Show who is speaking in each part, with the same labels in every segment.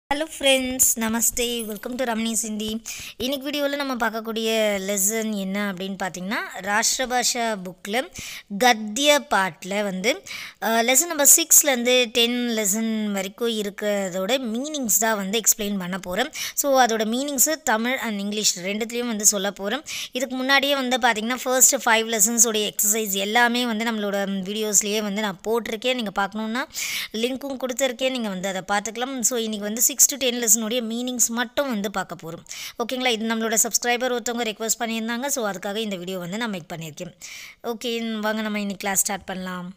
Speaker 1: hello friends நமஸ்தே welcome to ரம்னி சிந்தி இன்னைக்கு வீடியோவில் நம்ம பார்க்கக்கூடிய லெசன் என்ன அப்படின்னு பார்த்தீங்கன்னா ராஷ்டிரபாஷா புக்கில் கத்திய பாட்டில் வந்து லெசன் நம்பர் சிக்ஸ்லேருந்து டென் லெசன் வரைக்கும் இருக்கிறதோட மீனிங்ஸ் தான் வந்து எக்ஸ்பிளைன் பண்ண போகிறேன் ஸோ அதோட மீனிங்ஸு தமிழ் அண்ட் இங்கிலீஷ் ரெண்டுத்துலேயும் வந்து சொல்ல போகிறேன் இதுக்கு முன்னாடியே வந்து பார்த்திங்கன்னா ஃபர்ஸ்ட் ஃபைவ் லெசன்ஸோடைய எக்ஸசைஸ் எல்லாமே வந்து நம்மளோட வீடியோஸ்லேயே வந்து நான் போட்டிருக்கேன் நீங்கள் பார்க்கணுன்னா லிங்க்கும் கொடுத்துருக்கேன் நீங்கள் வந்து அதை பார்த்துக்கலாம் ஸோ இன்றைக்கி வந்து சிக்ஸ் டு டென் லெசனுடைய மீனிங்ஸ் மட்டும் வந்து பார்க்க போகிறோம் ஓகேங்களா இது நம்மளோட சப்ஸ்கிரைபர் ஒருத்தவங்க ரெக்வஸ்ட் பண்ணியிருந்தாங்க ஸோ அதுக்காக இந்த வீடியோ வந்து நான் மேக் பண்ணியிருக்கேன் ஓகே வாங்க நம்ம இன்னைக்கு கிளாஸ் ஸ்டார்ட் பண்ணலாம்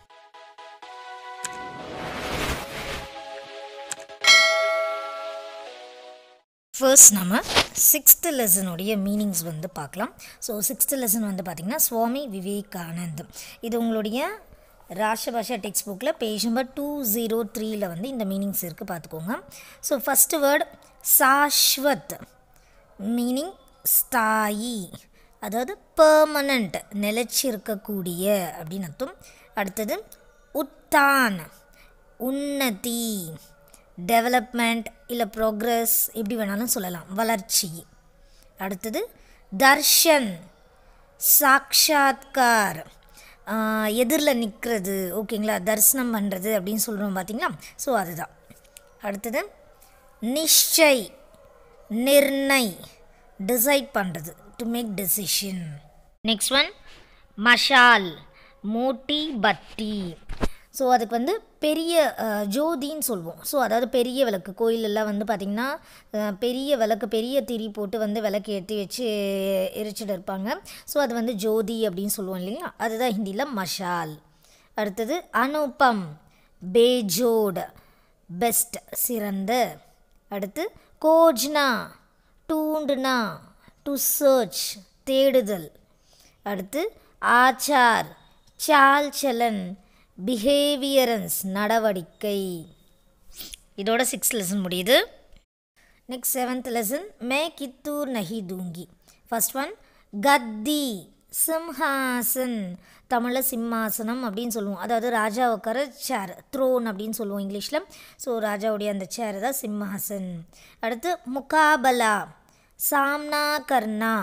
Speaker 1: ஃபர்ஸ்ட் நம்ம சிக்ஸ்த்து லெசனுடைய மீனிங்ஸ் வந்து பார்க்கலாம் ஸோ சிக்ஸ்த்து லெசன் வந்து பார்த்திங்கன்னா சுவாமி விவேகானந்த் இது உங்களுடைய ராஷ்டிரபாஷா டெக்ஸ்ட் புக்கில் பேஜ் நம்பர் டூ ஜீரோ த்ரீயில் வந்து இந்த மீனிங்ஸ் இருக்குது பார்த்துக்கோங்க ஸோ ஃபஸ்ட்டு வேர்ட் சாஸ்வத் மீனிங் ஸ்தாயி அதாவது பெர்மனண்ட் நிலச்சிருக்கக்கூடிய அப்படின்னு அர்த்தம் அடுத்தது உத்தான் உன்னதி டெவலப்மெண்ட் இல்லை ப்ரோக்ரஸ் எப்படி வேணாலும் சொல்லலாம் வளர்ச்சி அடுத்தது தர்ஷன் சாக்ஷாத்கார் எதிரில் நிற்கிறது ஓகேங்களா தரிசனம் பண்ணுறது அப்படின்னு சொல்கிறோம் பார்த்தீங்களா ஸோ அதுதான் அடுத்தது நிச்சய் நிர்ணய் டிசைட் பண்ணுறது to make decision next one மஷால் மோட்டி பத்தி ஸோ அதுக்கு வந்து பெரிய ஜோதின்னு சொல்லுவோம் ஸோ அதாவது பெரிய விளக்கு கோயிலெல்லாம் வந்து பார்த்திங்கன்னா பெரிய விளக்கு பெரிய திரி போட்டு வந்து விளக்கு ஏற்றி வச்சு எரிச்சிட்டு இருப்பாங்க ஸோ அது வந்து ஜோதி அப்படின்னு சொல்லுவோம் இல்லைங்களா அதுதான் ஹிந்தியில் மஷால் அடுத்தது அனுப்பம் பேஜோட் பெஸ்ட் சிறந்த அடுத்து கோஜ்னா டூண்டுனா டு சர்ச் தேடுதல் அடுத்து ஆச்சார் சால் சலன் பிஹேவியரன்ஸ் நடவடிக்கை இதோட சிக்ஸ் லெசன் முடியுது நெக்ஸ்ட் செவன்த் லெசன் மே கித்தூர் நஹி தூங்கி ஃபஸ்ட் ஒன் கத்தி சிம்ஹாசன் தமிழில் சிம்மாசனம் அப்படின்னு சொல்லுவோம் அதாவது ராஜா உட்கார சேர் த்ரோன் அப்படின்னு சொல்லுவோம் இங்கிலீஷில் ஸோ ராஜாவுடைய அந்த சேர் தான் சிம்ஹாசன் அடுத்து முகாபலா சாம்னா கர்ணா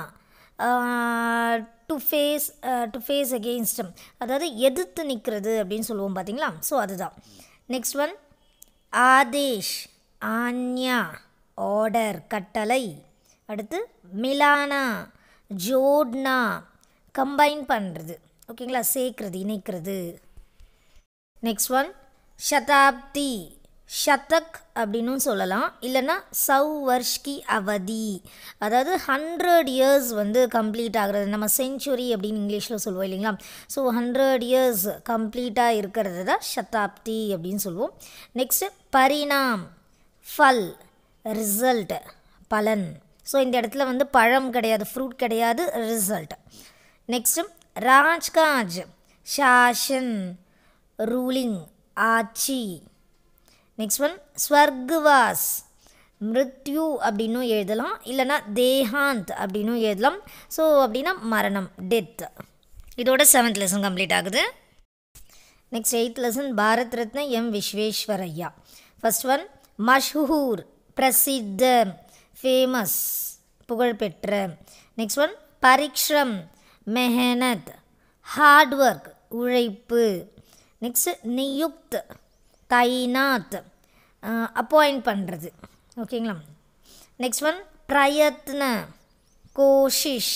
Speaker 1: டு ஃபேஸ் டு ஃபேஸ் அகெயின்ஸ்டம் அதாவது எதிர்த்து நிற்கிறது அப்படின்னு சொல்லுவோம் பார்த்தீங்களா ஸோ அதுதான் நெக்ஸ்ட் ஒன் ஆதேஷ் ஆன்யா ஆர்டர் கட்டளை அடுத்து மிலானா ஜோட்னா கம்பைன் பண்ணுறது ஓகேங்களா சேர்க்குறது இணைக்கிறது நெக்ஸ்ட் ஒன் ஷதாப்தி ஷதக் அப்படின்னும் சொல்லலாம் இல்லைன்னா சவ் வர்ஷ்கி அவதி அதாவது ஹண்ட்ரட் இயர்ஸ் வந்து கம்ப்ளீட் ஆகிறது நம்ம செஞ்சுரி அப்படின்னு இங்கிலீஷில் சொல்லுவோம் இல்லைங்களா ஸோ ஹண்ட்ரட் இயர்ஸ் கம்ப்ளீட்டாக இருக்கிறது தான் ஷதாப்தி அப்படின்னு சொல்லுவோம் நெக்ஸ்ட்டு பரிணாம் ஃபல் ரிசல்ட் பலன் ஸோ இந்த இடத்துல வந்து பழம் கிடையாது ஃப்ரூட் கிடையாது ரிசல்ட் நெக்ஸ்ட்டு ராஜ்காஜ் ஷாஷன் ரூலிங் ஆட்சி நெக்ஸ்ட் ஒன் ஸ்வர்குவாஸ் மிருத்யு அப்படின்னும் எழுதலாம் இல்லைனா தேஹாந்த் அப்படின்னும் எழுதலாம் ஸோ அப்படின்னா மரணம் டெத் இதோட செவன்த் லெசன் கம்ப்ளீட் ஆகுது next eighth lesson Bharat Ratna M Visvesvaraya first one மஷ்ஹூர் பிரசித்த ஃபேமஸ் புகழ்பெற்ற நெக்ஸ்ட் ஒன் பரிக்ஷம் மெஹனத் ஹார்ட் ஒர்க் உழைப்பு நெக்ஸ்ட்டு நியுக்த் தைனாத் அப்பாயிண்ட் பண்ணுறது ஓகேங்களா நெக்ஸ்ட் ஒன் பிரயத்ன கோஷிஷ்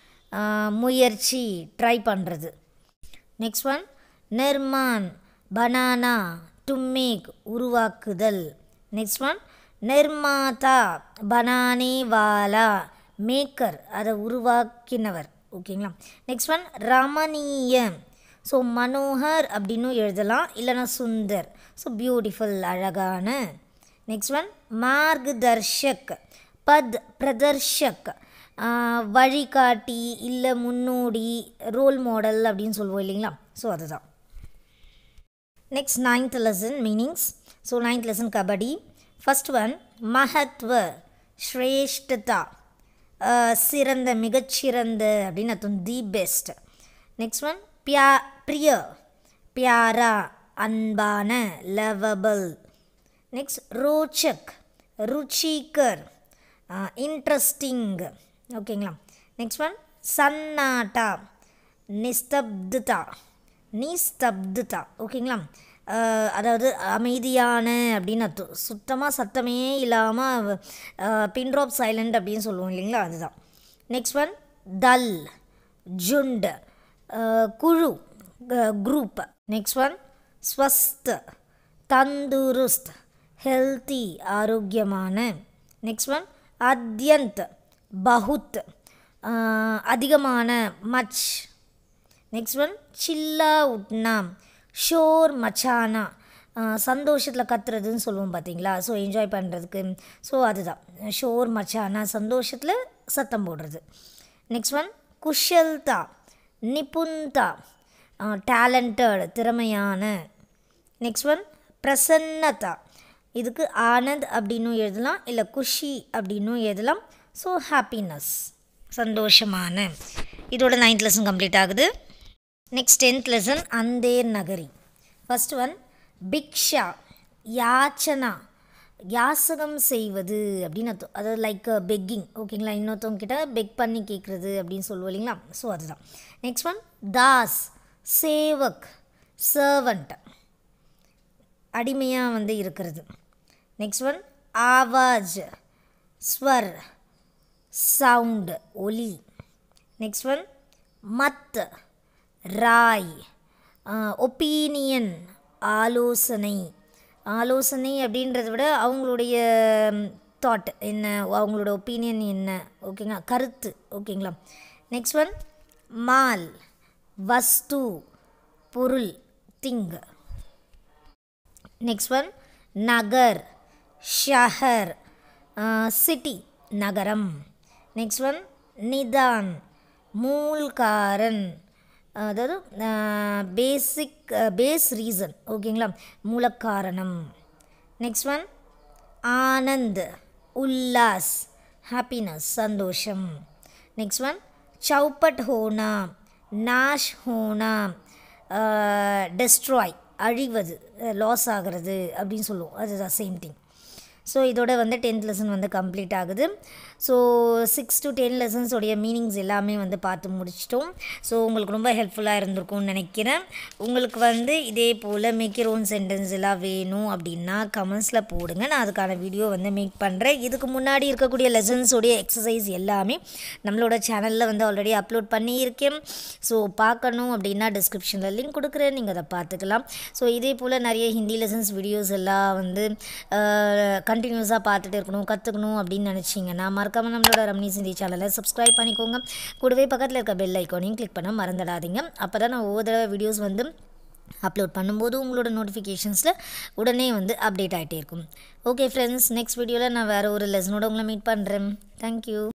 Speaker 1: முயற்சி ட்ரை பண்ணுறது நெக்ஸ்ட் ஒன் நிர்மான் பனானா டு மேக் உருவாக்குதல் நெக்ஸ்ட் ஒன் நிர்மாதா பனானே வாலா மேக்கர் அதை உருவாக்கினவர் ஓகேங்களா நெக்ஸ்ட் ஒன் ரமணீய ஸோ மனோகர் அப்படின்னு எழுதலாம் இல்லைனா சுந்தர் ஸோ பியூட்டிஃபுல் அழகான நெக்ஸ்ட் ஒன் மார்க்தர்ஷக் பத் பிரதர்ஷக் வழிகாட்டி இல்லை முன்னோடி ரோல் மாடல் அப்படின்னு சொல்லுவோம் இல்லைங்களா ஸோ அதுதான் next ninth lesson meanings so ninth lesson kabaddi first one மகத்வ ஸ்ரேஷ்டதா சிறந்த மிகச்சிறந்த அப்படின்னு அர்த்தம் தி பெஸ்ட் நெக்ஸ்ட் ஒன் பியா பிரிய பியாரா அன்பான லவபிள் நெக்ஸ்ட் ரோச்சக் ருச்சிகர் இன்ட்ரெஸ்டிங் ஓகேங்களா நெக்ஸ்ட் ஒன் சன்னாட்டா நிஸ்தப்துதா நிஸ்தப்துதா ஓகேங்களா அஹ் அதாவது அமைதியான அப்படின்னு அர்த்தம் சுத்தமாக சத்தமே இல்லாமல் பின்ட்ராப் சைலண்ட் அப்படின்னு சொல்லுவோம் இல்லைங்களா அதுதான் நெக்ஸ்ட் ஒன் தல் ஜுண்ட் அஹ் குழு குரூப் நெக்ஸ்ட் ஒன் ஸ்வஸ்த் தந்துருஸ்த் ஹெல்த்தி ஆரோக்கியமான நெக்ஸ்ட் ஒன் அத்யந்த் பகுத் அஹ் அதிகமான மச் நெக்ஸ்ட் ஒன் சில்லா உட்னா ஷோர் மச்சானா சந்தோஷத்தில் கத்துறதுன்னு சொல்லுவோம் பார்த்தீங்களா ஸோ என்ஜாய் பண்ணுறதுக்கு ஸோ அதுதான் ஷோர் மச்சானா சந்தோஷத்தில் சத்தம் போடுறது நெக்ஸ்ட் ஒன் குஷல்தா நிபுன்தா டேலண்டட் திறமையான நெக்ஸ்ட் ஒன் பிரசன்னதா இதுக்கு ஆனந்த் அப்படின்னும் எழுதலாம் இல்லை குஷி அப்படின்னும் எழுதலாம் ஸோ ஹாப்பினஸ் சந்தோஷமான இதோட நைன்த் லெசன் கம்ப்ளீட் ஆகுது next tenth lesson Andher Nagari first one பிக்ஷா யாச்சனா யாசகம் செய்வது அப்படின்னு அர்த்தம் அதாவது லைக் பெக்கிங் ஓகேங்களா இன்னொருத்தவங்க கிட்ட பெக் பண்ணி கேட்குறது அப்படின்னு சொல்லுவோம் இல்லைங்களா ஸோ அதுதான் நெக்ஸ்ட் ஒன் தாஸ் சேவக் சர்வன்ட் அடிமையாக வந்து இருக்கிறது நெக்ஸ்ட் ஒன் ஆவாஜ் ஸ்வர் சவுண்ட் ஒலி நெக்ஸ்ட் ஒன் மத் ராய் ஒப்பீனியன் ஆலோசனை ஆலோசனை அப்படின்றத விட அவங்களுடைய தாட் என்ன அவங்களோட ஒப்பீனியன் என்ன ஓகேங்களா கருத்து ஓகேங்களா நெக்ஸ்ட் ஒன் மால் வஸ்து பொருள் திங் நெக்ஸ்ட் ஒன் நகர் ஷஹர் சிட்டி நகரம் நெக்ஸ்ட் ஒன் நிதான் மூல்காரன் அதாவது பேசிக் பேஸ் ரீசன் ஓகேங்களா மூலக்காரணம் நெக்ஸ்ட் ஒன் ஆனந்த் உல்லாஸ் ஹாப்பினஸ் சந்தோஷம் நெக்ஸ்ட் ஒன் சௌப்பட் ஹோனா நாஷ் ஹோனா டெஸ்ட்ராய் அழிவது லாஸ் ஆகிறது அப்படின்னு சொல்லுவோம் அதுதான் சேம் திங் ஸோ இதோட வந்து டென்த் லெசன் வந்து கம்ப்ளீட் ஆகுது ஸோ சிக்ஸ் டு டென் லெசன்ஸோடைய மீனிங்ஸ் எல்லாமே வந்து பார்த்து முடிச்சிட்டோம் ஸோ உங்களுக்கு ரொம்ப ஹெல்ப்ஃபுல்லாக இருந்திருக்கும்னு நினைக்கிறேன் உங்களுக்கு வந்து இதே போல் மேக் ஓன் சென்டென்ஸ் எல்லாம் வேணும் அப்படின்னா கமெண்ட்ஸில் போடுங்க நான் அதுக்கான வீடியோ வந்து மேக் பண்ணுறேன் இதுக்கு முன்னாடி இருக்கக்கூடிய லெசன்ஸோடைய எக்ஸசைஸ் எல்லாமே நம்மளோட சேனலில் வந்து ஆல்ரெடி அப்லோட் பண்ணியிருக்கேன் ஸோ பார்க்கணும் அப்படின்னா டிஸ்கிரிப்ஷனில் லிங்க் கொடுக்குறேன் நீங்கள் அதை பார்த்துக்கலாம் ஸோ இதே போல் நிறைய ஹிந்தி லெசன்ஸ் வீடியோஸ் எல்லாம் வந்து கண்டினியூஸாக பார்த்துட்டு இருக்கணும் கற்றுக்கணும் அப்படின்னு நினச்சிங்கன்னா மறக்காமல் நம்மளோட ரம்னி சிந்தி சேனலை சப்ஸ்கிரைப் பண்ணிக்கோங்க கூடவே பக்கத்தில் இருக்க பெல் ஐக்கானையும் கிளிக் பண்ண மறந்துடாதீங்க அப்போ தான் நான் ஒவ்வொரு தடவை வீடியோஸ் வந்து அப்லோட் பண்ணும்போது உங்களோட நோட்டிஃபிகேஷன்ஸில் உடனே வந்து அப்டேட் ஆகிட்டே இருக்கும் ஓகே ஃப்ரெண்ட்ஸ் நெக்ஸ்ட் வீடியோவில் நான் வேறு ஒரு லெசனோட உங்களை மீட் பண்ணுறேன் தேங்க்யூ